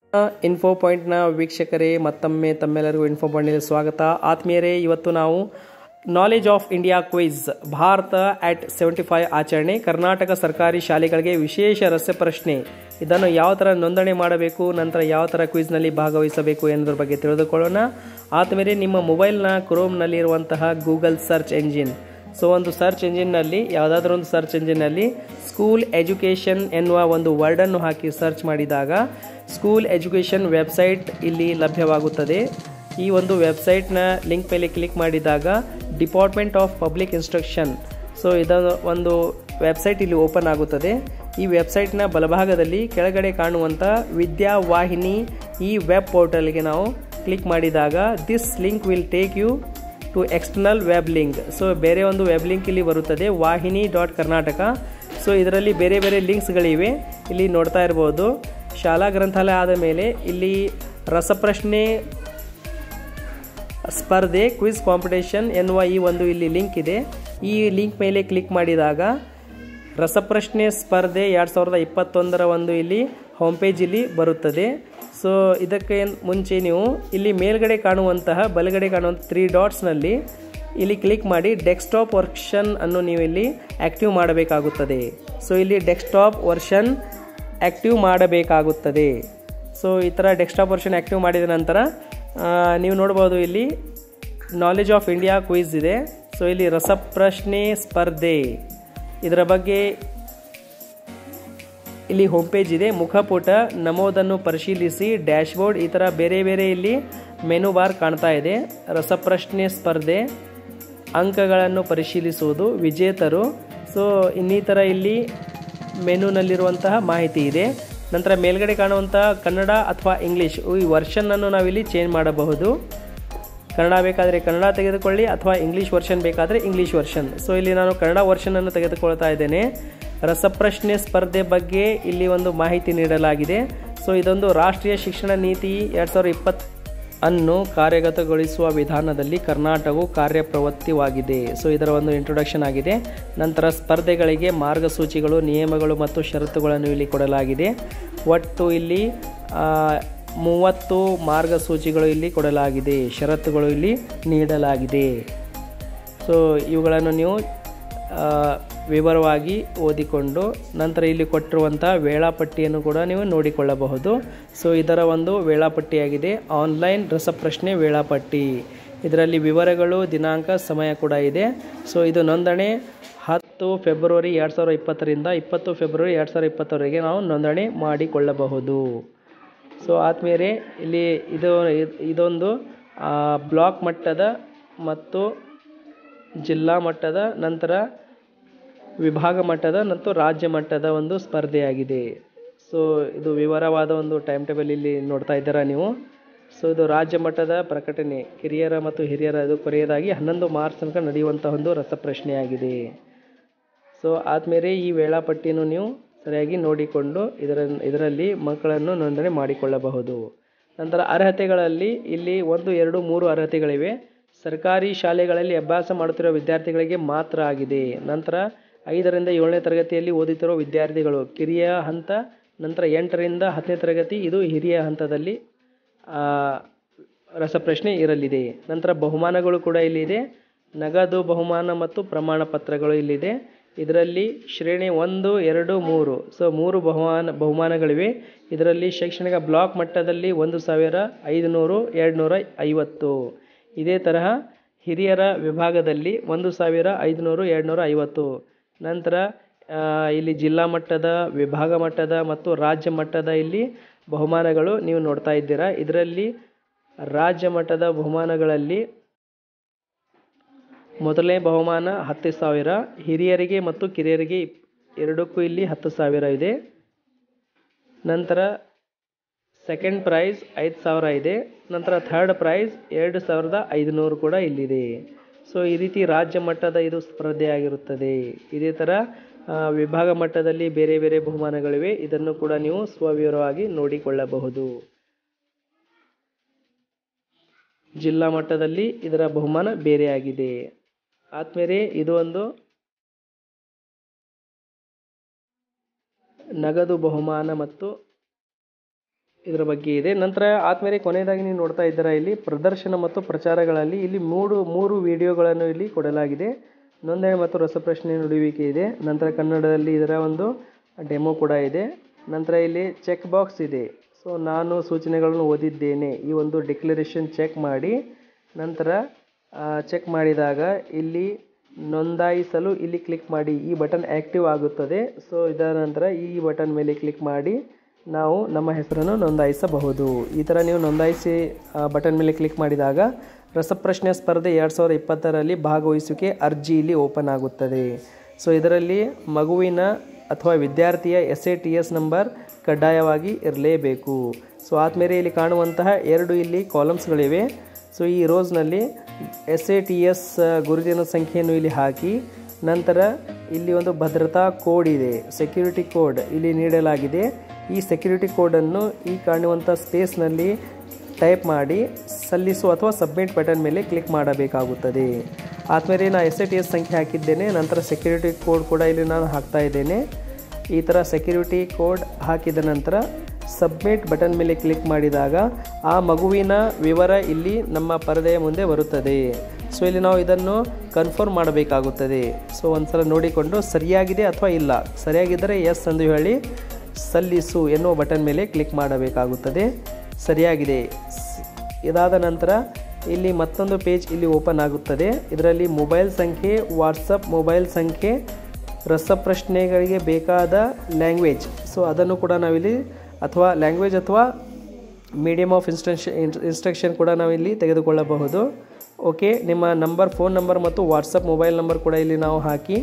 info ಪಾಯಿಂಟ್ನ ವೀಕ್ಷಕರೇ ಮತ್ತೊಮ್ಮೆ ತಮ್ಮೆಲ್ಲರಿಗೂ ಇನ್ಫೋ ಪಾಯಿಂಟ್ಗೆ ಸ್ವಾಗತ ಆತ್ಮೀಯರೇ ಇವತ್ತು ನಾವು knowledge of India quiz Bharat at seventy five ಆಚರಣೆ ಕರ್ನಾಟಕ ಸರ್ಕಾರಿ ಶಾಲೆಗಳಿಗೆ ವಿಶೇಷ ರಸಪ್ರಶ್ನೆ ಇದನ್ನು ಯಾವ ಥರ ನೋಂದಣಿ ಮಾಡಬೇಕು ನಂತರ ಯಾವ ಥರ ಕ್ವಿಜ್ನಲ್ಲಿ ಭಾಗವಹಿಸಬೇಕು ಎನ್ನುವುದರ ಬಗ್ಗೆ ತಿಳಿದುಕೊಳ್ಳೋಣ ಆದ್ಮೇಲೆ ನಿಮ್ಮ ಮೊಬೈಲ್ನ ಕ್ರೋಮ್ನಲ್ಲಿರುವಂತಹ ಗೂಗಲ್ ಸರ್ಚ್ ಎಂಜಿನ್ ಸೊ ಒಂದು ಸರ್ಚ್ ಎಂಜಿನ್ನಲ್ಲಿ ಯಾವುದಾದ್ರೂ ಒಂದು ಸರ್ಚ್ ಎಂಜಿನ್ನಲ್ಲಿ ಸ್ಕೂಲ್ ಎಜುಕೇಷನ್ ಎನ್ನುವ ಒಂದು ವರ್ಡನ್ನು ಹಾಕಿ ಸರ್ಚ್ ಮಾಡಿದಾಗ ಸ್ಕೂಲ್ ಎಜುಕೇಷನ್ ವೆಬ್ಸೈಟ್ ಇಲ್ಲಿ ಲಭ್ಯವಾಗುತ್ತದೆ ಈ ಒಂದು ವೆಬ್ಸೈಟ್ನ ಲಿಂಕ್ ಮೇಲೆ ಕ್ಲಿಕ್ ಮಾಡಿದಾಗ department of public instruction so ಇದೊಂದು ಒಂದು ವೆಬ್ಸೈಟ್ ಇಲ್ಲಿ ಓಪನ್ ಆಗುತ್ತದೆ ಈ ವೆಬ್ಸೈಟ್ನ ಬಲಭಾಗದಲ್ಲಿ ಕೆಳಗಡೆ ಕಾಣುವಂಥ ವಿದ್ಯಾವಾಹಿನಿ ಈ ವೆಬ್ ಪೋರ್ಟಲ್ಗೆ ನಾವು ಕ್ಲಿಕ್ ಮಾಡಿದಾಗ this link will take you to external web link so ಬೇರೆ ಒಂದು ವೆಬ್ ಲಿಂಕ್ ಇಲ್ಲಿ ಬರುತ್ತದೆ ವಾಹಿನಿ ಡಾಟ್ ಕರ್ನಾಟಕ ಸೊ ಇದರಲ್ಲಿ ಬೇರೆ ಬೇರೆ ಲಿಂಕ್ಸ್ಗಳಿವೆ ಇಲ್ಲಿ ನೋಡ್ತಾ ಇರ್ಬೋದು ಶಾಲಾ ಗ್ರಂಥಾಲಯ ಆದ ಮೇಲೆ ಇಲ್ಲಿ ರಸಪ್ರಶ್ನೆ ಸ್ಪರ್ಧೆ ಕ್ವಿಜ್ ಕಾಂಪಿಟೇಷನ್ ಎನ್ನುವ ಈ ಒಂದು ಇಲ್ಲಿ ಲಿಂಕ್ ಇದೆ ಈ ಲಿಂಕ್ ಮೇಲೆ ಕ್ಲಿಕ್ ಮಾಡಿದಾಗ ರಸಪ್ರಶ್ನೆ ಸ್ಪರ್ಧೆ ಎರಡು ಸಾವಿರದ ಇಪ್ಪತ್ತೊಂದರ ಒಂದು ಇಲ್ಲಿ ಹೋಮ್ ಪೇಜ್ ಇಲ್ಲಿ ಬರುತ್ತದೆ ಸೊ ಇದಕ್ಕೆ ಮುಂಚೆ ನೀವು ಇಲ್ಲಿ ಮೇಲ್ಗಡೆ ಕಾಣುವಂತಹ ಬಲಗಡೆ ಕಾಣುವಂಥ ತ್ರೀ ಡಾಟ್ಸ್ನಲ್ಲಿ ಇಲ್ಲಿ ಕ್ಲಿಕ್ ಮಾಡಿ ಡೆಸ್ಕ್ಟಾಪ್ ವರ್ಷನ್ ಅನ್ನು ನೀವು ಇಲ್ಲಿ ಆ್ಯಕ್ಟಿವ್ ಮಾಡಬೇಕಾಗುತ್ತದೆ ಸೊ ಇಲ್ಲಿ ಡೆಸ್ಕ್ಟಾಪ್ ವರ್ಷನ್ ಆ್ಯಕ್ಟಿವ್ ಮಾಡಬೇಕಾಗುತ್ತದೆ ಸೊ ಈ ಥರ ಡೆಸ್ಕ್ಟಾಪ್ ವರ್ಷನ್ ಆ್ಯಕ್ಟಿವ್ ಮಾಡಿದ ನಂತರ ನೀವು ನೋಡ್ಬೋದು ಇಲ್ಲಿ ನಾಲೆಜ್ ಆಫ್ ಇಂಡಿಯಾ ಕ್ವಿಜ್ ಇದೆ ಸೊ ಇಲ್ಲಿ ರಸಪ್ರಶ್ನೆ ಸ್ಪರ್ಧೆ ಇದರ ಬಗ್ಗೆ ಇಲ್ಲಿ ಹೋಮ್ ಪೇಜ್ ಇದೆ ಮುಖಪುಟ ನಮೋದನ್ನು ಪರಿಶೀಲಿಸಿ ಡ್ಯಾಶ್ಬೋರ್ಡ್ ಈ ಥರ ಬೇರೆ ಬೇರೆ ಇಲ್ಲಿ ಮೆನು ಬಾರ್ ಕಾಣ್ತಾ ಇದೆ ರಸಪ್ರಶ್ನೆ ಸ್ಪರ್ಧೆ ಅಂಕಗಳನ್ನು ಪರಿಶೀಲಿಸುವುದು ವಿಜೇತರು ಸೊ ಇನ್ನಿತರ ಇಲ್ಲಿ ಮೆನುನಲ್ಲಿರುವಂತಹ ಮಾಹಿತಿ ಇದೆ ನಂತರ ಮೇಲ್ಗಡೆ ಕಾಣುವಂತಹ ಕನ್ನಡ ಅಥವಾ ಇಂಗ್ಲೀಷ್ ಈ ವರ್ಷನನ್ನು ನಾವಿಲ್ಲಿ ಚೇಂಜ್ ಮಾಡಬಹುದು ಕನ್ನಡ ಬೇಕಾದರೆ ಕನ್ನಡ ತೆಗೆದುಕೊಳ್ಳಿ ಅಥವಾ ಇಂಗ್ಲೀಷ್ ವರ್ಷನ್ ಬೇಕಾದರೆ ಇಂಗ್ಲೀಷ್ ವರ್ಷನ್ ಸೊ ಇಲ್ಲಿ ನಾನು ಕನ್ನಡ ವರ್ಷನನ್ನು ತೆಗೆದುಕೊಳ್ತಾ ಇದ್ದೇನೆ ರಸಪ್ರಶ್ನೆ ಸ್ಪರ್ಧೆ ಬಗ್ಗೆ ಇಲ್ಲಿ ಒಂದು ಮಾಹಿತಿ ನೀಡಲಾಗಿದೆ ಸೊ ಇದೊಂದು ರಾಷ್ಟ್ರೀಯ ಶಿಕ್ಷಣ ನೀತಿ ಎರಡು ಸಾವಿರದ ಇಪ್ಪತ್ತು ಅನ್ನು ಕಾರ್ಯಗತಗೊಳಿಸುವ ವಿಧಾನದಲ್ಲಿ ಕರ್ನಾಟಕವು ಕಾರ್ಯಪ್ರವೃತ್ತಿವಾಗಿದೆ ಸೊ ಇದರ ಒಂದು ಇಂಟ್ರೊಡಕ್ಷನ್ ಆಗಿದೆ ನಂತರ ಸ್ಪರ್ಧೆಗಳಿಗೆ ಮಾರ್ಗಸೂಚಿಗಳು ನಿಯಮಗಳು ಮತ್ತು ಷರತ್ತುಗಳನ್ನು ಇಲ್ಲಿ ಕೊಡಲಾಗಿದೆ ಒಟ್ಟು ಇಲ್ಲಿ ಮೂವತ್ತು ಮಾರ್ಗಸೂಚಿಗಳು ಇಲ್ಲಿ ಕೊಡಲಾಗಿದೆ ಷರತ್ತುಗಳು ಇಲ್ಲಿ ನೀಡಲಾಗಿದೆ ಸೊ ಇವುಗಳನ್ನು ನೀವು ವಿವರವಾಗಿ ಓದಿಕೊಂಡು ನಂತರ ಇಲ್ಲಿ ಕೊಟ್ಟಿರುವಂಥ ವೇಳಾಪಟ್ಟಿಯನ್ನು ಕೂಡ ನೀವು ನೋಡಿಕೊಳ್ಳಬಹುದು ಸೊ ಇದರ ಒಂದು ವೇಳಾಪಟ್ಟಿಯಾಗಿದೆ ಆನ್ಲೈನ್ ರಸಪ್ರಶ್ನೆ ವೇಳಾಪಟ್ಟಿ ಇದರಲ್ಲಿ ವಿವರಗಳು ದಿನಾಂಕ ಸಮಯ ಕೂಡ ಇದೆ ಸೊ ಇದು ನೋಂದಣಿ ಹತ್ತು ಫೆಬ್ರವರಿ ಎರಡು ಸಾವಿರದ ಇಪ್ಪತ್ತರಿಂದ ಇಪ್ಪತ್ತು ಫೆಬ್ರವರಿ ಎರಡು ಸಾವಿರದ ಇಪ್ಪತ್ತರವರೆಗೆ ನಾವು ನೋಂದಣಿ ಮಾಡಿಕೊಳ್ಳಬಹುದು ಸೊ ಆದ್ಮೇಲೆ ಇಲ್ಲಿ ಇದು ಇದೊಂದು ಬ್ಲಾಕ್ ಮಟ್ಟದ ಮತ್ತು ಜಿಲ್ಲಾ ಮಟ್ಟದ ನಂತರ ವಿಭಾಗ ಮಟ್ಟದ ಮತ್ತು ರಾಜ್ಯ ಮಟ್ಟದ ಒಂದು ಸ್ಪರ್ಧೆಯಾಗಿದೆ ಸೊ ಇದು ವಿವರವಾದ ಒಂದು ಟೈಮ್ ಟೇಬಲ್ ಇಲ್ಲಿ ನೋಡ್ತಾ ಇದ್ದೀರಾ ನೀವು ಸೊ ಇದು ರಾಜ್ಯ ಮಟ್ಟದ ಪ್ರಕಟಣೆ ಕಿರಿಯರ ಮತ್ತು ಹಿರಿಯರ ಇದು ಕೊನೆಯದಾಗಿ ಹನ್ನೊಂದು ಮಾರ್ಚ್ ತನಕ ನಡೆಯುವಂಥ ಒಂದು ರಸಪ್ರಶ್ನೆಯಾಗಿದೆ ಸೊ ಆದಮೇಲೆ ಈ ವೇಳಾಪಟ್ಟಿಯನ್ನು ನೀವು ಸರಿಯಾಗಿ ನೋಡಿಕೊಂಡು ಇದರ ಇದರಲ್ಲಿ ಮಕ್ಕಳನ್ನು ನೋಂದಣಿ ಮಾಡಿಕೊಳ್ಳಬಹುದು ನಂತರ ಅರ್ಹತೆಗಳಲ್ಲಿ ಇಲ್ಲಿ ಒಂದು ಎರಡು ಮೂರು ಅರ್ಹತೆಗಳಿವೆ ಸರ್ಕಾರಿ ಶಾಲೆಗಳಲ್ಲಿ ಅಭ್ಯಾಸ ಮಾಡುತ್ತಿರುವ ವಿದ್ಯಾರ್ಥಿಗಳಿಗೆ ಮಾತ್ರ ಆಗಿದೆ ನಂತರ ಐದರಿಂದ ಏಳನೇ ತರಗತಿಯಲ್ಲಿ ಓದುತ್ತಿರುವ ವಿದ್ಯಾರ್ಥಿಗಳು ಕಿರಿಯ ಹಂತ ನಂತರ ಎಂಟರಿಂದ ಹತ್ತನೇ ತರಗತಿ ಇದು ಹಿರಿಯ ಹಂತದಲ್ಲಿ ರಸಪ್ರಶ್ನೆ ಇರಲಿದೆ ನಂತರ ಬಹುಮಾನಗಳು ಕೂಡ ಇಲ್ಲಿದೆ ನಗದು ಬಹುಮಾನ ಮತ್ತು ಪ್ರಮಾಣ ಪತ್ರಗಳು ಇಲ್ಲಿದೆ ಇದರಲ್ಲಿ ಶ್ರೇಣಿ ಒಂದು ಎರಡು ಮೂರು ಸೊ ಮೂರು ಬಹುಮಾನ ಬಹುಮಾನಗಳಿವೆ ಇದರಲ್ಲಿ ಶೈಕ್ಷಣಿಕ ಬ್ಲಾಕ್ ಮಟ್ಟದಲ್ಲಿ ಒಂದು ಸಾವಿರ ಐದುನೂರು ಎರಡುನೂರ ಐವತ್ತು ಇದೇ ತರಹ ಹಿರಿಯರ ವಿಭಾಗದಲ್ಲಿ ಒಂದು ಸಾವಿರ ಐದುನೂರು ಎರಡುನೂರ ಐವತ್ತು ನಂತರ ಇಲ್ಲಿ ಜಿಲ್ಲಾ ಮಟ್ಟದ ವಿಭಾಗ ಮಟ್ಟದ ಮತ್ತು ರಾಜ್ಯ ಮಟ್ಟದ ಇಲ್ಲಿ ಬಹುಮಾನಗಳು ನೀವು ನೋಡ್ತಾ ಇದ್ದೀರಾ ಇದರಲ್ಲಿ ರಾಜ್ಯ ಮಟ್ಟದ ಬಹುಮಾನಗಳಲ್ಲಿ ಮೊದಲನೇ ಬಹುಮಾನ ಹತ್ತು ಸಾವಿರ ಹಿರಿಯರಿಗೆ ಮತ್ತು ಕಿರಿಯರಿಗೆ ಎರಡಕ್ಕೂ ಇಲ್ಲಿ ಹತ್ತು ಸಾವಿರ ಇದೆ ನಂತರ ಸೆಕೆಂಡ್ ಪ್ರೈಸ್ ಐದು ಸಾವಿರ ಇದೆ ನಂತರ ಥರ್ಡ್ ಪ್ರೈಸ್ ಎರಡು ಸಾವಿರದ ಐದುನೂರು ಕೂಡ ಇಲ್ಲಿದೆ ಸೊ ಈ ರೀತಿ ರಾಜ್ಯ ಮಟ್ಟದ ಇದು ಸ್ಪರ್ಧೆ ಆಗಿರುತ್ತದೆ ಇದೇ ಥರ ವಿಭಾಗ ಮಟ್ಟದಲ್ಲಿ ಬೇರೆ ಬೇರೆ ಬಹುಮಾನಗಳಿವೆ ಇದನ್ನು ಕೂಡ ನೀವು ಸ್ವವಿವರವಾಗಿ ನೋಡಿಕೊಳ್ಳಬಹುದು ಜಿಲ್ಲಾ ಮಟ್ಟದಲ್ಲಿ ಇದರ ಬಹುಮಾನ ಬೇರೆಯಾಗಿದೆ ಆದ್ಮೇಲೆ ಇದು ಒಂದು ನಗದು ಬಹುಮಾನ ಮತ್ತು ಇದರ ಬಗ್ಗೆ ಇದೆ ನಂತರ ಆದ್ಮೇಲೆ ಕೊನೆಯದಾಗಿ ನೀವು ನೋಡ್ತಾ ಇದ್ದೀರಾ ಇಲ್ಲಿ ಪ್ರದರ್ಶನ ಮತ್ತು ಪ್ರಚಾರಗಳಲ್ಲಿ ಇಲ್ಲಿ ಮೂರು ಮೂರು ವಿಡಿಯೋಗಳನ್ನು ಇಲ್ಲಿ ಕೊಡಲಾಗಿದೆ ನೋಂದಣಿ ಮತ್ತು ರಸಪ್ರಶ್ನೆ ನುಡಿಯುವಿಕೆ ಇದೆ ನಂತರ ಕನ್ನಡದಲ್ಲಿ ಇದರ ಒಂದು ಡೆಮೋ ಕೂಡ ಇದೆ ನಂತರ ಇಲ್ಲಿ ಚೆಕ್ ಬಾಕ್ಸ್ ಇದೆ ಸೊ ನಾನು ಸೂಚನೆಗಳನ್ನು ಓದಿದ್ದೇನೆ ಈ ಒಂದು ಡಿಕ್ಲರೇಷನ್ ಚೆಕ್ ಮಾಡಿ ನಂತರ ಚೆಕ್ ಮಾಡಿದಾಗ ಇಲ್ಲಿ ನೋಂದಾಯಿಸಲು ಇಲ್ಲಿ ಕ್ಲಿಕ್ ಮಾಡಿ ಈ ಬಟನ್ ಆ್ಯಕ್ಟಿವ್ ಆಗುತ್ತದೆ ಸೊ ಇದರ ನಂತರ ಈ ಬಟನ್ ಮೇಲೆ ಕ್ಲಿಕ್ ಮಾಡಿ ನಾವು ನಮ್ಮ ಹೆಸರನ್ನು ನೋಂದಾಯಿಸಬಹುದು ಈ ಥರ ನೀವು ನೋಂದಾಯಿಸಿ ಬಟನ್ ಮೇಲೆ ಕ್ಲಿಕ್ ಮಾಡಿದಾಗ ರಸಪ್ರಶ್ನೆ ಸ್ಪರ್ಧೆ ಎರಡು ಸಾವಿರದ ಇಪ್ಪತ್ತರಲ್ಲಿ ಭಾಗವಹಿಸುವಿಕೆ ಅರ್ಜಿ ಇಲ್ಲಿ ಓಪನ್ ಆಗುತ್ತದೆ ಸೊ ಇದರಲ್ಲಿ ಮಗುವಿನ ಅಥವಾ ವಿದ್ಯಾರ್ಥಿಯ S A T S number ಕಡ್ಡಾಯವಾಗಿ ಇರಲೇಬೇಕು ಸೊ ಆದಮೇಲೆ ಇಲ್ಲಿ ಕಾಣುವಂತಹ ಎರಡು ಇಲ್ಲಿ ಕಾಲಮ್ಸ್ಗಳಿವೆ ಸೊ ಈ ರೋಸ್ನಲ್ಲಿ ಎಸ್ ಎ ಟಿ ಎಸ್ ಗುರುತಿನ ಸಂಖ್ಯೆಯನ್ನು ಇಲ್ಲಿ ಹಾಕಿ ನಂತರ ಇಲ್ಲಿ ಒಂದು ಭದ್ರತಾ ಕೋಡ್ ಇದೆ ಸೆಕ್ಯೂರಿಟಿ ಕೋಡ್ ಇಲ್ಲಿ ನೀಡಲಾಗಿದೆ ಈ ಸೆಕ್ಯೂರಿಟಿ ಕೋಡನ್ನು ಈ ಕಾಣುವಂಥ ಸ್ಪೇಸ್ನಲ್ಲಿ ಟೈಪ್ ಮಾಡಿ ಸಲ್ಲಿಸು ಅಥವಾ ಸಬ್ಮಿಟ್ ಬಟನ್ ಮೇಲೆ ಕ್ಲಿಕ್ ಮಾಡಬೇಕಾಗುತ್ತದೆ ಆದಮೇಲೆ ನಾನು ಎಸ್ ಎ ಟಿ ಎಸ್ ಸಂಖ್ಯೆ ಹಾಕಿದ್ದೇನೆ ನಂತರ ಸೆಕ್ಯೂರಿಟಿ ಕೋಡ್ ಕೂಡ ಇಲ್ಲಿ ನಾನು ಹಾಕ್ತಾ ಇದ್ದೇನೆ ಈ ಥರ ಸೆಕ್ಯೂರಿಟಿ ಕೋಡ್ ಹಾಕಿದ ನಂತರ ಸಬ್ಮಿಟ್ ಬಟನ್ ಮೇಲೆ ಕ್ಲಿಕ್ ಮಾಡಿದಾಗ ಆ ಮಗುವಿನ ವಿವರ ಇಲ್ಲಿ ನಮ್ಮ ಪರದೆಯ ಮುಂದೆ ಬರುತ್ತದೆ ಸೊ ಇಲ್ಲಿ ನಾವು ಇದನ್ನು ಕನ್ಫರ್ಮ್ ಮಾಡಬೇಕಾಗುತ್ತದೆ ಸೊ ಒಂದ್ಸಲ ನೋಡಿಕೊಂಡು ಸರಿಯಾಗಿದೆ ಅಥವಾ ಇಲ್ಲ ಸರಿಯಾಗಿದ್ದರೆ ಎಸ್ ಎಂದು ಹೇಳಿ ಸಲ್ಲಿಸು ಎನ್ನುವ ಬಟನ್ ಮೇಲೆ ಕ್ಲಿಕ್ ಮಾಡಬೇಕಾಗುತ್ತದೆ ಸರಿಯಾಗಿದೆ ಸ್- ಇದಾದ ನಂತರ ಇಲ್ಲಿ ಮತ್ತೊಂದು ಪೇಜ್ ಇಲ್ಲಿ ಓಪನ್ ಆಗುತ್ತದೆ ಇದರಲ್ಲಿ ಮೊಬೈಲ್ ಸಂಖ್ಯೆ ವಾಟ್ಸಪ್ ಮೊಬೈಲ್ ಸಂಖ್ಯೆ ರಸಪ್ರಶ್ನೆಗಳಿಗೆ ಬೇಕಾದ ಲ್ಯಾಂಗ್ವೇಜ್ ಸೊ ಅದನ್ನು ಕೂಡ ನಾವಿಲ್ಲಿ ಅಥವಾ ಲ್ಯಾಂಗ್ವೇಜ್ ಅಥವಾ ಮೀಡಿಯಮ್ ಆಫ್ ಇನ್ಸ್ಟ್ರಕ್ಷನ್ ಇನ್ಸ್ಟ್ರಕ್ಷನ್ ಕೂಡ ನಾವಿಲ್ಲಿ ತೆಗೆದುಕೊಳ್ಳಬಹುದು ಓಕೆ ನಿಮ್ಮ ನಂಬರ್ ಫೋನ್ ನಂಬರ್ ಮತ್ತು ವಾಟ್ಸಪ್ ಮೊಬೈಲ್ ನಂಬರ್ ಕೂಡ ಇಲ್ಲಿ ನಾವು ಹಾಕಿ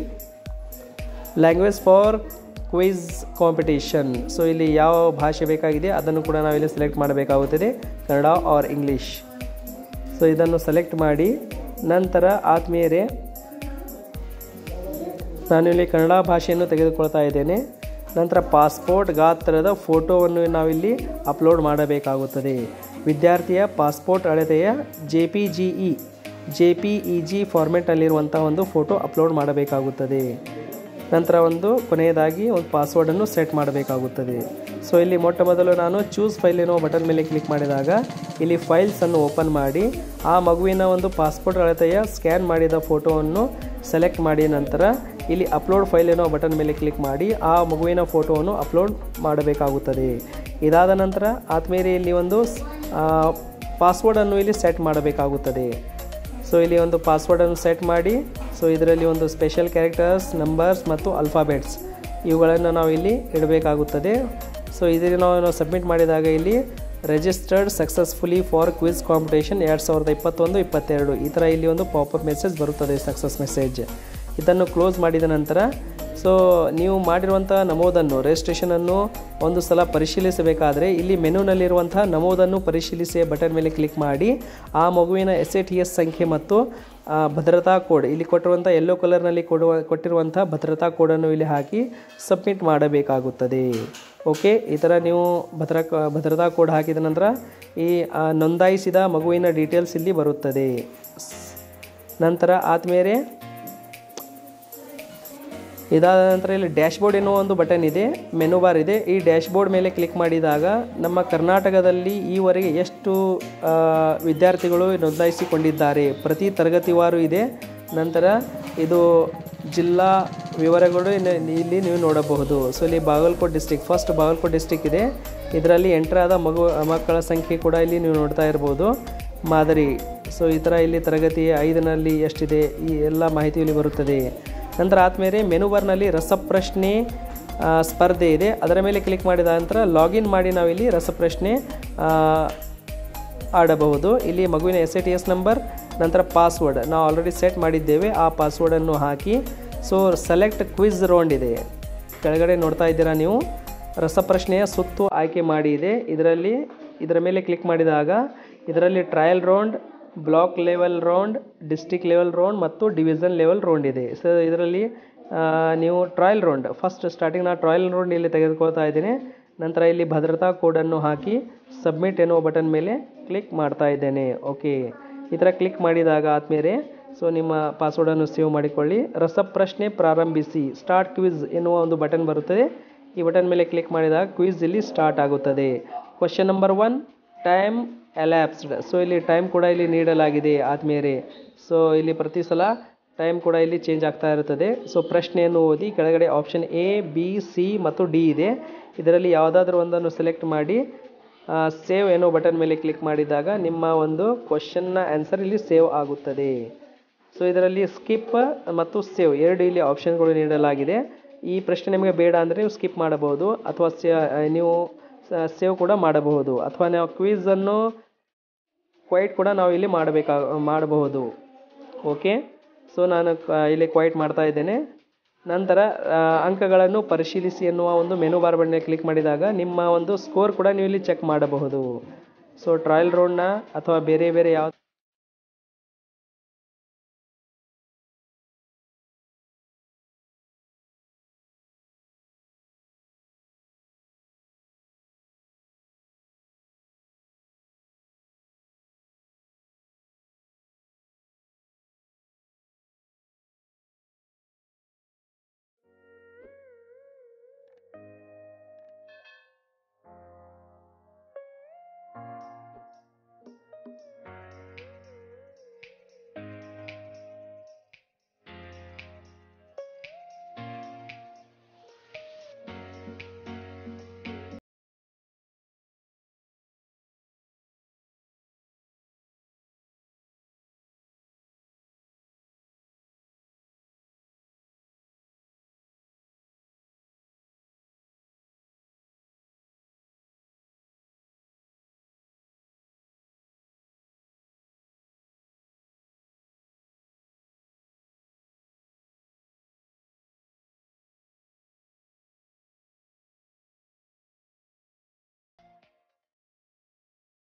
language for quiz competition so ಇಲ್ಲಿ ಯಾವ ಭಾಷೆ ಬೇಕಾಗಿದೆ ಅದನ್ನು ಕೂಡ ನಾವಿಲ್ಲಿ ಸೆಲೆಕ್ಟ್ ಮಾಡಬೇಕಾಗುತ್ತದೆ ಕನ್ನಡ ಆರ್ ಇಂಗ್ಲೀಷ್ ಸೊ ಇದನ್ನು ಸೆಲೆಕ್ಟ್ ಮಾಡಿ ನಂತರ ಆತ್ಮೀಯರೇ ನಾನು ಇಲ್ಲಿ ಕನ್ನಡ ಭಾಷೆಯನ್ನು ತೆಗೆದುಕೊಳ್ತಾ ಇದ್ದೇನೆ ನಂತರ ಪಾಸ್ಪೋರ್ಟ್ ಗಾತ್ರದ ಫೋಟೋವನ್ನು ನಾವಿಲ್ಲಿ ಅಪ್ಲೋಡ್ ಮಾಡಬೇಕಾಗುತ್ತದೆ ವಿದ್ಯಾರ್ಥಿಯ ಪಾಸ್ಪೋರ್ಟ್ ಅಳತೆಯ J P G E J P E G ಫಾರ್ಮೆಟಲ್ಲಿರುವಂಥ ಒಂದು ಫೋಟೋ ಅಪ್ಲೋಡ್ ಮಾಡಬೇಕಾಗುತ್ತದೆ ನಂತರ ಒಂದು ಕೊನೆಯದಾಗಿ ಒಂದು ಪಾಸ್ವರ್ಡನ್ನು ಸೆಟ್ ಮಾಡಬೇಕಾಗುತ್ತದೆ ಸೊ ಇಲ್ಲಿ ಮೊಟ್ಟ ಮೊದಲು ನಾನು ಚೂಸ್ ಫೈಲ್ ಎನ್ನುವ ಬಟನ್ ಮೇಲೆ ಕ್ಲಿಕ್ ಮಾಡಿದಾಗ ಇಲ್ಲಿ ಫೈಲ್ಸನ್ನು ಓಪನ್ ಮಾಡಿ ಆ ಮಗುವಿನ ಒಂದು ಪಾಸ್ಪೋರ್ಟ್ ಅಳತೆಯ ಸ್ಕ್ಯಾನ್ ಮಾಡಿದ ಫೋಟೋವನ್ನು ಸೆಲೆಕ್ಟ್ ಮಾಡಿ ನಂತರ ಇಲ್ಲಿ ಅಪ್ಲೋಡ್ ಫೈಲ್ ಎನ್ನುವ ಬಟನ್ ಮೇಲೆ ಕ್ಲಿಕ್ ಮಾಡಿ ಆ ಮಗುವಿನ ಫೋಟೋವನ್ನು ಅಪ್ಲೋಡ್ ಮಾಡಬೇಕಾಗುತ್ತದೆ ಇದಾದ ನಂತರ ಆದ್ಮೇಲೆ ಇಲ್ಲಿ ಒಂದು ಪಾಸ್ವರ್ಡನ್ನು ಇಲ್ಲಿ ಸೆಟ್ ಮಾಡಬೇಕಾಗುತ್ತದೆ ಸೊ ಇಲ್ಲಿ ಒಂದು ಪಾಸ್ವರ್ಡನ್ನು ಸೆಟ್ ಮಾಡಿ ಸೊ ಇದರಲ್ಲಿ ಒಂದು ಸ್ಪೆಷಲ್ ಕ್ಯಾರೆಕ್ಟರ್ಸ್ ನಂಬರ್ಸ್ ಮತ್ತು ಅಲ್ಫಾಬೆಟ್ಸ್ ಇವುಗಳನ್ನು ನಾವು ಇಲ್ಲಿ ಇಡಬೇಕಾಗುತ್ತದೆ ಸೊ ಇದರಲ್ಲಿ ನಾವು ಸಬ್ಮಿಟ್ ಮಾಡಿದಾಗ ಇಲ್ಲಿ registered successfully for quiz competition ಎರಡು ಸಾವಿರದ ಇಪ್ಪತ್ತೊಂದು ಇಪ್ಪತ್ತೆರಡು ಈ ಥರ ಇಲ್ಲಿ ಒಂದು ಪಾಪಪ್ ಮೆಸೇಜ್ ಬರುತ್ತದೆ ಸಕ್ಸಸ್ ಮೆಸೇಜ್ ಇದನ್ನು ಕ್ಲೋಸ್ ಮಾಡಿದ ನಂತರ ಸೊ ನೀವು ಮಾಡಿರುವಂಥ ನಮೂದನ್ನು ರಿಜಿಸ್ಟ್ರೇಷನನ್ನು ಒಂದು ಸಲ ಪರಿಶೀಲಿಸಬೇಕಾದರೆ ಇಲ್ಲಿ ಮೆನುನಲ್ಲಿರುವಂತಹ ನಮೂದನ್ನು ಪರಿಶೀಲಿಸಿ ಬಟನ್ ಮೇಲೆ ಕ್ಲಿಕ್ ಮಾಡಿ ಆ ಮಗುವಿನ ಎಸ್ ಎ ಟಿ ಎಸ್ ಸಂಖ್ಯೆ ಮತ್ತು ಆ, ಭದ್ರತಾ ಕೋಡ್ ಇಲ್ಲಿ ಕೊಟ್ಟಿರುವಂಥ ಯೆಲ್ಲೋ ಕಲರ್ನಲ್ಲಿ ಕೊಡುವ ಕೊಟ್ಟಿರುವಂಥ ಭದ್ರತಾ ಕೋಡನ್ನು ಇಲ್ಲಿ ಹಾಕಿ ಸಬ್ಮಿಟ್ ಮಾಡಬೇಕಾಗುತ್ತದೆ ಓಕೆ ಈ ಥರ ನೀವು ಭದ್ರಾ ಭದ್ರತಾ ಕೋಡ್ ಹಾಕಿದ ನಂತರ ಈ ಆ, ನೋಂದಾಯಿಸಿದ ಮಗುವಿನ ಡೀಟೇಲ್ಸ್ ಇಲ್ಲಿ ಬರುತ್ತದೆ ನಂತರ ಆದಮೇಲೆ ಇದಾದ ನಂತರ ಇಲ್ಲಿ ಡ್ಯಾಶ್ಬೋರ್ಡ್ ಎನ್ನುವ ಒಂದು ಬಟನ್ ಇದೆ ಮೆನು ಬಾರ್ ಇದೆ ಈ ಡ್ಯಾಶ್ಬೋರ್ಡ್ ಮೇಲೆ ಕ್ಲಿಕ್ ಮಾಡಿದಾಗ ನಮ್ಮ ಕರ್ನಾಟಕದಲ್ಲಿ ಈವರೆಗೆ ಎಷ್ಟು ಆ, ವಿದ್ಯಾರ್ಥಿಗಳು ನೋಂದಾಯಿಸಿಕೊಂಡಿದ್ದಾರೆ ಪ್ರತಿ ತರಗತಿವಾರು ಇದೆ ನಂತರ ಇದು ಜಿಲ್ಲಾ ವಿವರಗಳು ಇನ್ನು- ಇಲ್ಲಿ ನೀವು ನೋಡಬಹುದು ಸೊ ಇಲ್ಲಿ Bagalkot district first Bagalkot district ಇದೆ ಇದರಲ್ಲಿ ಎಂಟರ್ ಆದ ಮಗು ಮಕ್ಕಳ ಸಂಖ್ಯೆ ಕೂಡ ಇಲ್ಲಿ ನೀವು ನೋಡ್ತಾ ಇರ್ಬೋದು ಮಾದರಿ ಸೊ ಈ ಥರ ಇಲ್ಲಿ ತರಗತಿ ಐದನಲ್ಲಿ ಎಷ್ಟಿದೆ ಈ ಎಲ್ಲ ಮಾಹಿತಿ ಇಲ್ಲಿ ಬರುತ್ತದೆ ನಂತರ ಆದಮೇಲೆ ಮೆನು ಬಾರ್ನಲ್ಲಿ ರಸಪ್ರಶ್ನೆ ಆ, ಸ್ಪರ್ಧೆ ಇದೆ ಅದರ ಮೇಲೆ ಕ್ಲಿಕ್ ಮಾಡಿದ ನಂತರ ಲಾಗಿನ್ ಮಾಡಿ ನಾವಿಲ್ಲಿ ರಸಪ್ರಶ್ನೆ ಆ, ಆಡಬಹುದು ಇಲ್ಲಿ ಮಗುವಿನ S A T S number ನಂತರ ಪಾಸ್ವರ್ಡ್ ನಾವು ಆಲ್ರೆಡಿ ಸೆಟ್ ಮಾಡಿದ್ದೇವೆ ಆ ಪಾಸ್ವರ್ಡನ್ನು ಹಾಕಿ ಸೊ ಸೆಲೆಕ್ಟ್ ಕ್ವಿಜ್ ರೌಂಡ್ ಇದೆ ಕೆಳಗಡೆ ನೋಡ್ತಾ ಇದ್ದೀರಾ ನೀವು ರಸಪ್ರಶ್ನೆಯ ಸುತ್ತು ಆಯ್ಕೆ ಮಾಡಿ ಇದೆ ಇದರಲ್ಲಿ ಇದರ ಮೇಲೆ ಕ್ಲಿಕ್ ಮಾಡಿದಾಗ ಇದರಲ್ಲಿ trial round block level round district level round ಮತ್ತು ಡಿವಿಷನ್ ಲೆವೆಲ್ ರೌಂಡ್ ಇದೆ ಸೊ ಇದರಲ್ಲಿ ಆ, ನೀವು ಟ್ರಯಲ್ ರೌಂಡ್ ಫಸ್ಟ್ ಸ್ಟಾರ್ಟಿಂಗ್ ನಾನು ಟ್ರಯಲ್ ರೌಂಡ್ ಇಲ್ಲಿ ತೆಗೆದುಕೊಳ್ತಾ ಇದ್ದೀನಿ ನಂತರ ಇಲ್ಲಿ ಭದ್ರತಾ ಕೋಡನ್ನು ಹಾಕಿ ಸಬ್ಮಿಟ್ ಎನ್ನುವ ಬಟನ್ ಮೇಲೆ ಕ್ಲಿಕ್ ಮಾಡ್ತಾ ಇದ್ದೇನೆ ಓಕೆ ಈ ಥರ ಕ್ಲಿಕ್ ಮಾಡಿದಾಗ ಆದಮೇಲೆ ಸೊ ನಿಮ್ಮ ಪಾಸ್ವರ್ಡನ್ನು ಸೇವ್ ಮಾಡಿಕೊಳ್ಳಿ ರಸಪ್ರಶ್ನೆ ಪ್ರಾರಂಭಿಸಿ ಸ್ಟಾರ್ಟ್ ಕ್ವಿಜ್ ಎನ್ನುವ ಒಂದು ಬಟನ್ ಬರುತ್ತದೆ ಈ ಬಟನ್ ಮೇಲೆ ಕ್ಲಿಕ್ ಮಾಡಿದಾಗ ಕ್ವಿಜ್ ಇಲ್ಲಿ ಸ್ಟಾರ್ಟ್ ಆಗುತ್ತದೆ question number one time elapsed so ಇಲ್ಲಿ ಟೈಮ್ ಕೂಡ ಇಲ್ಲಿ ನೀಡಲಾಗಿದೆ ಆದಮೇಲೆ ಸೊ ಇಲ್ಲಿ ಪ್ರತಿ ಸಲ ಟೈಮ್ ಕೂಡ ಇಲ್ಲಿ ಚೇಂಜ್ ಆಗ್ತಾ ಇರುತ್ತದೆ ಸೊ ಪ್ರಶ್ನೆಯನ್ನು ಓದಿ ಕೆಳಗಡೆ ಆಪ್ಷನ್ ಎ ಬಿ ಸಿ ಮತ್ತು ಡಿ ಇದೆ ಇದರಲ್ಲಿ ಯಾವುದಾದ್ರೂ ಒಂದನ್ನು ಸೆಲೆಕ್ಟ್ ಮಾಡಿ ಸೇವ್ ಏನೋ ಬಟನ್ ಮೇಲೆ ಕ್ಲಿಕ್ ಮಾಡಿದಾಗ ನಿಮ್ಮ ಒಂದು ಕ್ವಶನ್ನ ಆನ್ಸರ್ ಇಲ್ಲಿ ಸೇವ್ ಆಗುತ್ತದೆ ಸೊ ಇದರಲ್ಲಿ ಸ್ಕಿಪ್ ಮತ್ತು ಸೇವ್ ಎರಡು ಇಲ್ಲಿ ಆಪ್ಷನ್ಗಳು ನೀಡಲಾಗಿದೆ ಈ ಪ್ರಶ್ನೆ ನಿಮಗೆ ಬೇಡ ಅಂದರೆ ನೀವು ಸ್ಕಿಪ್ ಮಾಡಬಹುದು ಅಥವಾ ನೀವು ಸೇವ್ ಕೂಡ ಮಾಡಬಹುದು ಅಥವಾ ನಾವು ಕ್ವಿಝನ್ನು ಕ್ವೈಟ್ ಕೂಡ ನಾವು ಇಲ್ಲಿ ಮಾಡಬೇಕಾ ಮಾಡಬಹುದು ಓಕೆ ಸೊ ನಾನು ಇಲ್ಲಿ ಕ್ವೈಟ್ ಮಾಡ್ತಾ ಇದ್ದೇನೆ ನಂತರ ಅಂಕಗಳನ್ನು ಪರಿಶೀಲಿಸಿ ಎನ್ನುವ ಒಂದು ಮೆನು ಬಾರ್ ಬಣ್ಣ ಕ್ಲಿಕ್ ಮಾಡಿದಾಗ ನಿಮ್ಮ ಒಂದು ಸ್ಕೋರ್ ಕೂಡ ನೀವು ಇಲ್ಲಿ ಚೆಕ್ ಮಾಡಬಹುದು ಸೊ ಟ್ರಯಲ್ ರೌಂಡ್ನ ಅಥವಾ ಬೇರೆ ಬೇರೆ ಯಾವ